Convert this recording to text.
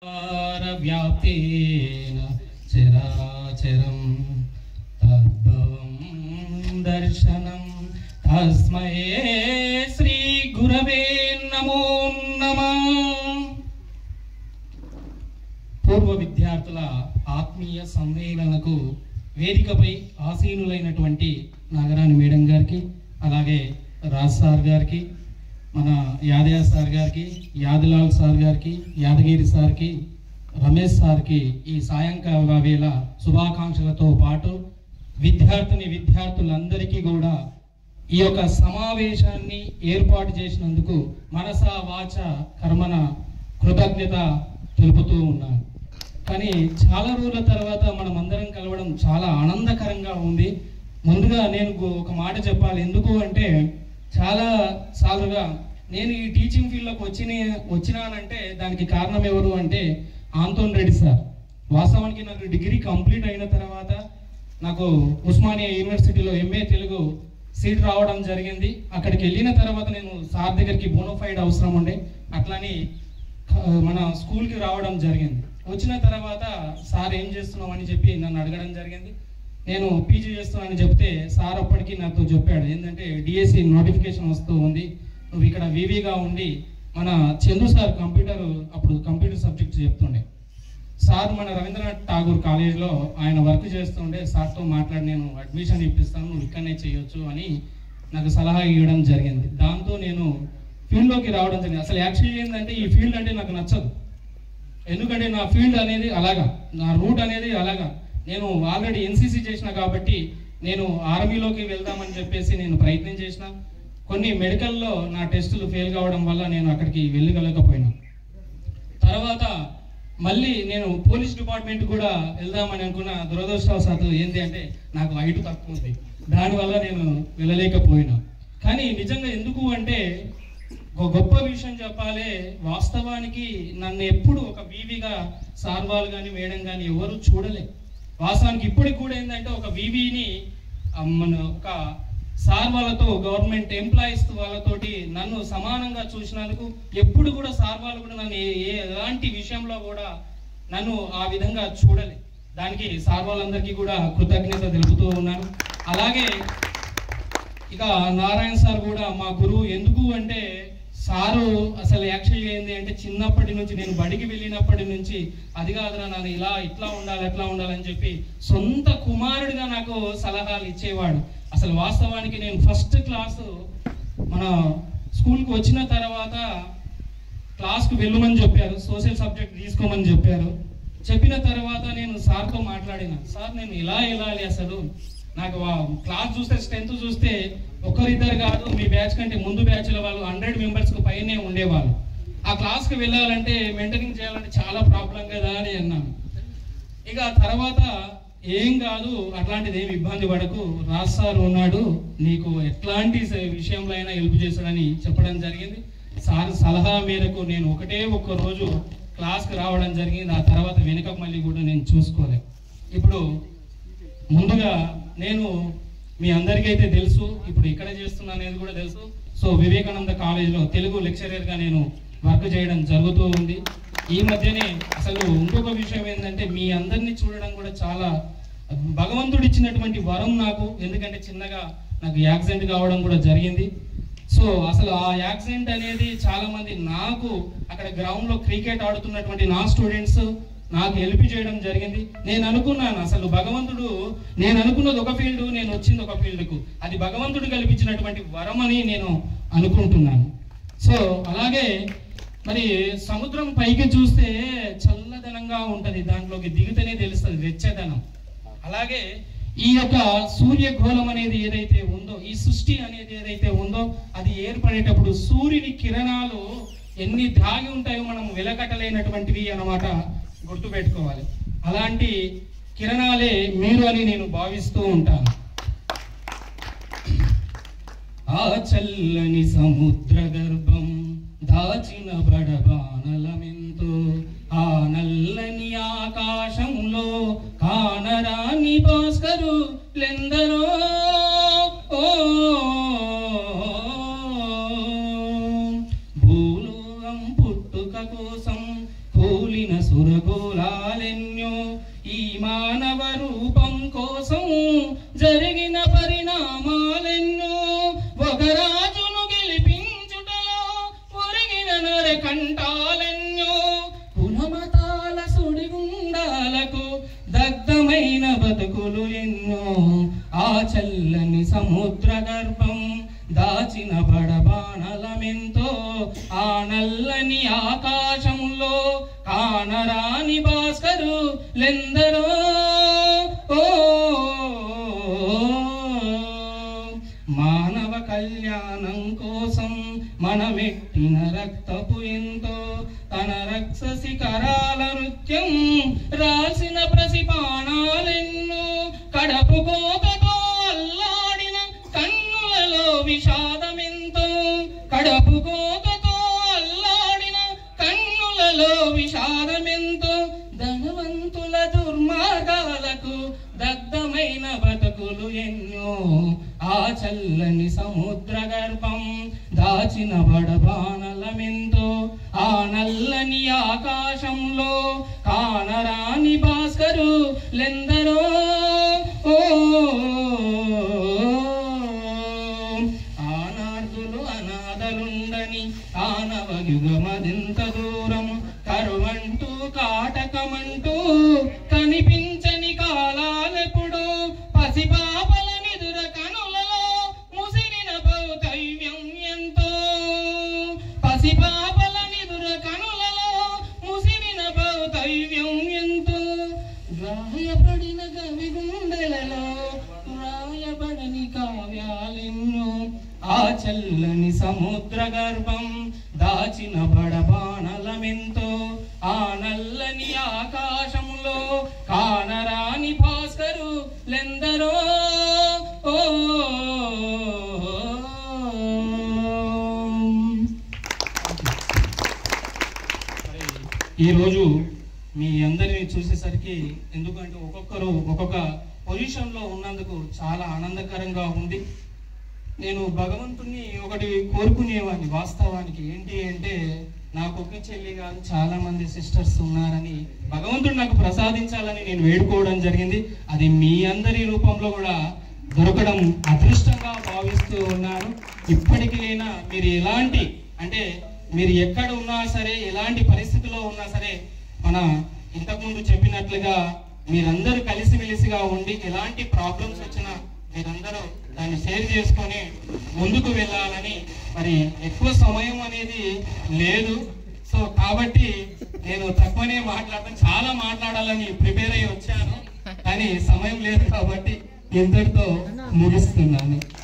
వ్యాప్తేన చరాచరం తద్భవం దర్శనం తస్మై శ్రీ గురవే నమో నమః పూర్వ విద్యార్థుల ఆత్మీయ సమ్మేళనకు వేదికపై ఆసీనులైనటువంటి నాగరాణి మేడం గారికి అలాగే రాజ్ సార్ గారికి మన యాదయ్య సార్ గారికి యాదలాల్ సార్ గారికి యాదగిరి సార్కి రమేష్ సార్కి ఈ సాయంకాల వేళ శుభాకాంక్షలతో పాటు విద్యార్థిని విద్యార్థులందరికీ కూడా ఈ యొక్క సమావేశాన్ని ఏర్పాటు చేసినందుకు మనస వాచ కర్మన కృతజ్ఞత తెలుపుతూ ఉన్నాను కానీ చాలా రోజుల తర్వాత మనం అందరం కలవడం చాలా ఆనందకరంగా ఉంది ముందుగా నేను గు- ఒక మాట చెప్పాలి ఎందుకు అంటే చాలా సార్లుగా నేను ఈ టీచింగ్ ఫీల్డ్లోకి వచ్చిన వచ్చినానంటే దానికి కారణం ఎవరు అంటే ఆంతోన్ రెడ్డి సార్ వాస్తవానికి నాకు డిగ్రీ కంప్లీట్ అయిన తర్వాత నాకు ఉస్మానియా యూనివర్సిటీలో ఎంఏ తెలుగు సీట్ రావడం జరిగింది అక్కడికి వెళ్ళిన తర్వాత నేను సార్ దగ్గరికి బోనోఫైడ్ అవసరం ఉండే అట్లని క- మన స్కూల్కి రావడం జరిగింది వచ్చిన తర్వాత సార్ ఏం చేస్తున్నావు అని చెప్పి నన్ను అడగడం జరిగింది నేను పీజీ చేస్తున్నానని చెప్తే సార్ అప్పటికి నాతో చెప్పాడు ఏంటంటే డిఎస్సి నోటిఫికేషన్ వస్తూ ఉంది నువ్వు ఇక్కడ వివిగా ఉండి మన చందు సార్ కంప్యూటర్ అప్పుడు కంప్యూటర్ సబ్జెక్ట్ చెప్తుండే సార్ మన రవీంద్రనాథ్ ఠాగూర్ కాలేజ్లో ఆయన వర్క్ చేస్తుండే సార్తో మాట్లాడి నేను అడ్మిషన్ ఇప్పిస్తాను నువ్వు ఇక్కడనే చేయొచ్చు అని నాకు సలహా ఇవ్వడం జరిగింది దాంతో నేను ఫీల్డ్లోకి రావడం జరిగింది అసలు యాక్చువల్లీ ఏంటంటే ఈ ఫీల్డ్ అంటే నాకు నచ్చదు ఎందుకంటే నా ఫీల్డ్ అనేది అలాగా నా రూట్ అనేది అలాగా నేను ఆల్రెడీ ఎన్సీసీ చేసిన కాబట్టి నేను ఆర్మీలోకి వెళ్దామని చెప్పేసి నేను ప్రయత్నం చేసిన కొన్ని మెడికల్లో నా టెస్టులు ఫెయిల్ కావడం వల్ల నేను అక్కడికి వెళ్ళగలేకపోయినా తర్వాత మళ్ళీ నేను పోలీస్ డిపార్ట్మెంట్ కూడా వెళ్దామని అనుకున్న దురదృష్టవశాత్తు ఏంటి అంటే నాకు హైట్ తక్కువ ఉంది దానివల్ల నేను వెళ్ళలేకపోయినా కానీ నిజంగా ఎందుకు అంటే ఒక గొప్ప విషయం చెప్పాలి వాస్తవానికి నన్ను ఎప్పుడు ఒక వీవిగా సార్ వాళ్ళు కానీ మేడం కానీ ఎవరు చూడలే వాస్తవానికి ఇప్పటికి కూడా ఏంటంటే ఒక వీవీని మన ఒక సార్ వాళ్ళతో గవర్నమెంట్ ఎంప్లాయీస్ వాళ్ళతోటి నన్ను సమానంగా చూసినందుకు ఎప్పుడు కూడా సార్ వాళ్ళు కూడా నన్ను ఏ ఏ- ఎలాంటి విషయంలో కూడా నన్ను ఆ విధంగా చూడలే దానికి సార్ వాళ్ళందరికీ కూడా కృతజ్ఞత తెలుపుతూ ఉన్నాను అలాగే ఇక నారాయణ సార్ కూడా మా గురువు ఎందుకు అంటే సారు అసలు యాక్చువల్గా ఏంది అంటే చిన్నప్పటి నుంచి నేను బడికి వెళ్ళినప్పటి నుంచి అది కాదురా నాన్న ఇలా ఇట్లా ఉండాలి ఎట్లా ఉండాలని చెప్పి సొంత కుమారుడిగా నాకు సలహాలు ఇచ్చేవాడు అసలు వాస్తవానికి నేను ఫస్ట్ క్లాసు మన స్కూల్కి వచ్చిన తర్వాత క్లాస్కు వెళ్ళమని చెప్పారు సోషల్ సబ్జెక్ట్ తీసుకోమని చెప్పారు చెప్పిన తర్వాత నేను సార్తో మాట్లాడిన సార్ నేను ఇలా వెళ్ళాలి అసలు నాకు వా- క్లాస్ చూస్తే స్ట్రెంత్ చూస్తే ఒకరిద్దరు కాదు మీ బ్యాచ్ కంటే ముందు బ్యాచ్ల వాళ్ళు హండ్రెడ్ మెంబర్స్కి పైనే ఉండేవాళ్ళు ఆ క్లాస్కి వెళ్ళాలంటే మెంటరింగ్ చేయాలంటే చాలా ప్రాబ్లం కదా అని అన్నాను ఇక తర్వాత ఏం కాదు అట్లాంటిది ఏమి ఇబ్బంది పడకు రాజ్ సార్ ఉన్నాడు నీకు ఎట్లాంటి స- విషయంలో అయినా హెల్ప్ చేస్తాడని చెప్పడం జరిగింది సార్ సలహా మేరకు నేను ఒకటే ఒక్క రోజు క్లాస్కి రావడం జరిగింది ఆ తర్వాత వెనుక మళ్ళీ కూడా నేను చూసుకోలే ఇప్పుడు ముందుగా నేను మీ అందరికీ అయితే తెలుసు ఇప్పుడు ఇక్కడ చేస్తున్నా అనేది కూడా తెలుసు సో వివేకానంద కాలేజ్లో తెలుగు లెక్చరర్గా నేను వర్క్ చేయడం జరుగుతూ ఉంది ఈ మధ్యనే అసలు ఇంకొక విషయం ఏంటంటే మీ అందరినీ చూడడం కూడా చాలా భగవంతుడు ఇచ్చినటువంటి వరం నాకు ఎందుకంటే చిన్నగా నాకు యాక్సిడెంట్ కావడం కూడా జరిగింది సో అసలు ఆ యాక్సిడెంట్ అనేది చాలా మంది నాకు అక్కడ గ్రౌండ్ లో క్రికెట్ ఆడుతున్నటువంటి నా స్టూడెంట్స్ నాకు హెల్ప్ చేయడం జరిగింది నేను అనుకున్నాను అసలు భగవంతుడు నేను అనుకున్నది ఒక ఫీల్డ్ నేను వచ్చింది ఒక ఫీల్డ్కు అది భగవంతుడు కల్పించినటువంటి వరం అని నేను అనుకుంటున్నాను సో అలాగే మరి సముద్రం పైకి చూస్తే చల్లదనంగా ఉంటది దాంట్లోకి దిగితేనే తెలుస్తుంది వెచ్చదనం అలాగే ఈ యొక్క సూర్యగోళం అనేది ఏదైతే ఉందో ఈ సృష్టి అనేది ఏదైతే ఉందో అది ఏర్పడేటప్పుడు సూర్యుని కిరణాలు ఎన్ని దాగి ఉంటాయో మనం వెలకట్టలేనటువంటివి అన్నమాట గుర్తు పెట్టుకోవాలి అలాంటి కిరణాలే మీరు అని నేను భావిస్తూ ఉంటాను ఆ చల్లని సముద్ర గర్భం దాచిన బడబానలమెంతో ఆ నల్లని ఆకాశంలో కానరాని భాస్కరు లెందరో ఓ భూలోకం పుట్టుక కోసం కూలిన సురగోలాలెన్నో ఈ మానవ రూపం కోసం జరిగిన పరిణామాలెన్నో ఒక రాజును గెలిపించుటలో ఒరిగిన నరకంటాలెన్నో కులమతాల సుడిగుండాలకు దగ్ధమైన బతుకులు ఎన్నో ఆ చల్లని సముద్ర గర్భం దాచిన బడబాణలమెంతో ఆ నల్లని ఆకాశంలో కానరాని భాస్కరు లెందరో ఓ మానవ కళ్యాణం కోసం మనమెట్టిన రక్తపు ఎంతో తన రక్షసి కరాల నృత్యం రాసిన ప్రసిపాణాలెన్నో కడపు కోతతో అల్లాడిన కన్నులలో విషాదమెంతో కడపు కోతతో అల్లాడిన కన్నులలో విషాదమెంతో ధనవంతుల దుర్మార్గాలకు దగ్ధమైన బతుకులు ఎన్నో ఆ చల్లని సముద్ర గర్భం దాచిన బడబాణలమెంతో ఆ నల్లని ఆకాశంలో కానరాని భాస్కరు లెందరో ఓ ఆనార్దులు అనాథలుండని ఆనవ యుగమదెంత దూరం కరువంటూ కాటకమంటూ కనిపించని కాలాలెప్పుడు పసిపాపల నిదుర కనులలో ముసిరిన భౌతవ్యం ఎంతో పసిపాపల నిదుర కనులలో ముసిరిన భౌతవ్యం ఎంతో గాయపడిన కవి గుండెలలో రాయబడని కావ్యాలెన్నో ఆ చల్లని సముద్ర గర్భం దాచిన బడబాణలమెంతో ఆ నల్లని ఆకాశములో కానరాని భాస్కరు లెందరో ఓ ఈరోజు మీ అందరిని చూసేసరికి ఎందుకంటే ఒక్కొక్కరు ఒక్కొక్క పొజిషన్లో ఉన్నందుకు చాలా ఆనందకరంగా ఉంది నేను భగవంతుణ్ణి ఒకటి కోరుకునేవాడిని వాస్తవానికి ఏంటి అంటే నాకు ఒక చెల్లి కాదు చాలా మంది సిస్టర్స్ ఉన్నారని భగవంతుడు నాకు ప్రసాదించాలని నేను వేడుకోవడం జరిగింది అది మీ అందరి రూపంలో కూడా దొరకడం అదృష్టంగా భావిస్తూ ఉన్నాను ఇప్పటికైనా మీరు ఎలాంటి అంటే మీరు ఎక్కడ ఉన్నా సరే ఎలాంటి పరిస్థితిలో ఉన్నా సరే మన ఇంతకుముందు చెప్పినట్లుగా మీరందరూ కలిసిమెలిసిగా ఉండి ఎలాంటి ప్రాబ్లమ్స్ వచ్చినా మీరందరూ దాన్ని షేర్ చేసుకొని ముందుకు వెళ్ళాలని మరి ఎక్కువ సమయం అనేది లేదు సో కాబట్టి నేను తక్కువనే మాట్లాడతాను చాలా మాట్లాడాలని ప్రిపేర్ అయ్యి వచ్చాను కానీ సమయం లేదు కాబట్టి ఇంతటితో ముగిస్తున్నాను